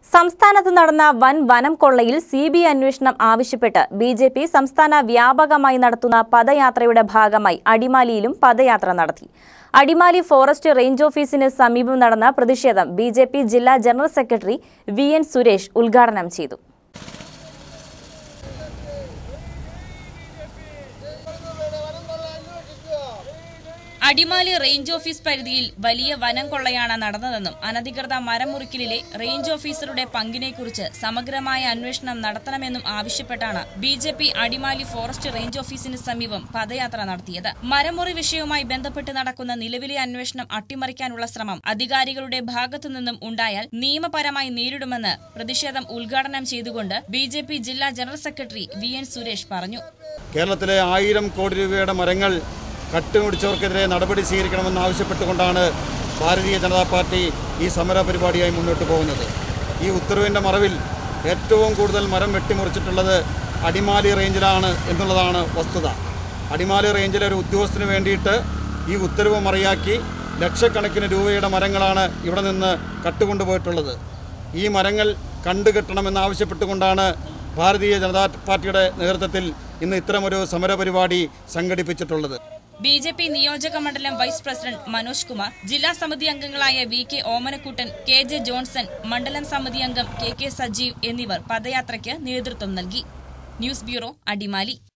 സംസ്ഥാനത്ത് നടന്ന വൻ വനം കൊള്ളയിൽ സി ബി ഐ അന്വേഷണം ആവശ്യപ്പെട്ട് ബി ജെ പി സംസ്ഥാന വ്യാപകമായി നടത്തുന്ന പദയാത്രയുടെ ഭാഗമായി അടിമാലിയിലും പദയാത്ര നടത്തി അടിമാലി ഫോറസ്റ്റ് റേഞ്ച് ഓഫീസിന് സമീപം നടന്ന പ്രതിഷേധം ബി ജില്ലാ general secretary V N Suresh ഉദ്ഘാടനം ചെയ്തു അടിമാലി റേഞ്ച് ഓഫീസ് പരിധിയിൽ വലിയ വനം കൊള്ളയാണ് നടന്നതെന്നും അനധികൃത മരം മുറിക്കലിലെ റേഞ്ച് ഓഫീസറുടെ പങ്കിനെക്കുറിച്ച് സമഗ്രമായ അന്വേഷണം നടത്തണമെന്നും ആവശ്യപ്പെട്ടാണ് B J P Adimali forest range ഓഫീസിന് സമീപം പദയാത്ര നടത്തിയത് മരമുറി വിഷയവുമായി ബന്ധപ്പെട്ട് നടക്കുന്ന നിലവിലെ അന്വേഷണം അട്ടിമറിക്കാനുള്ള ശ്രമം അധികാരികളുടെ ഭാഗത്തുനിന്നും ഉണ്ടായാൽ നിയമപരമായി നേരിടുമെന്ന് പ്രതിഷേധം ഉദ്ഘാടനം ചെയ്തുകൊണ്ട് ബി ജില്ലാ general secretary V N Suresh പറഞ്ഞു കേരളത്തിലെ ആയിരം കോടി രൂപയുടെ മരങ്ങൾ കട്ടുമുടിച്ചവർക്കെതിരെ നടപടി സ്വീകരിക്കണമെന്ന് ആവശ്യപ്പെട്ടുകൊണ്ടാണ് ഭാരതീയ ജനതാ പാർട്ടി ഈ സമര പരിപാടിയായി മുന്നോട്ട് പോകുന്നത് ഈ ഉത്തരവിൻ്റെ മറവിൽ ഏറ്റവും കൂടുതൽ മരം വെട്ടിമുറിച്ചിട്ടുള്ളത് അടിമാലി റേഞ്ചിലാണ് എന്നുള്ളതാണ് വസ്തുത അടിമാലി റേഞ്ചിലെ ഒരു ഉദ്യോഗസ്ഥന് വേണ്ടിയിട്ട് ഈ ഉത്തരവ് മറിയാക്കി ലക്ഷക്കണക്കിന് രൂപയുടെ മരങ്ങളാണ് ഇവിടെ നിന്ന് കട്ടുകൊണ്ടുപോയിട്ടുള്ളത് ഈ മരങ്ങൾ കണ്ടുകെട്ടണമെന്ന് ആവശ്യപ്പെട്ടുകൊണ്ടാണ് ഭാരതീയ ജനതാ പാർട്ടിയുടെ നേതൃത്വത്തിൽ ഇന്ന് ഇത്തരമൊരു സമരപരിപാടി സംഘടിപ്പിച്ചിട്ടുള്ളത് ബി ജെ പി നിയോജക മണ്ഡലം വൈസ് പ്രസിഡന്റ് മനോജ് കുമാർ ജില്ലാ സമിതി അംഗങ്ങളായ V K Omanakuttan K J Johnson മണ്ഡലം സമിതി അംഗം കെ കെ സജീവ് എന്നിവർ പദയാത്രയ്ക്ക് നേതൃത്വം നൽകി ന്യൂസ് ബ്യൂറോ അടിമാലി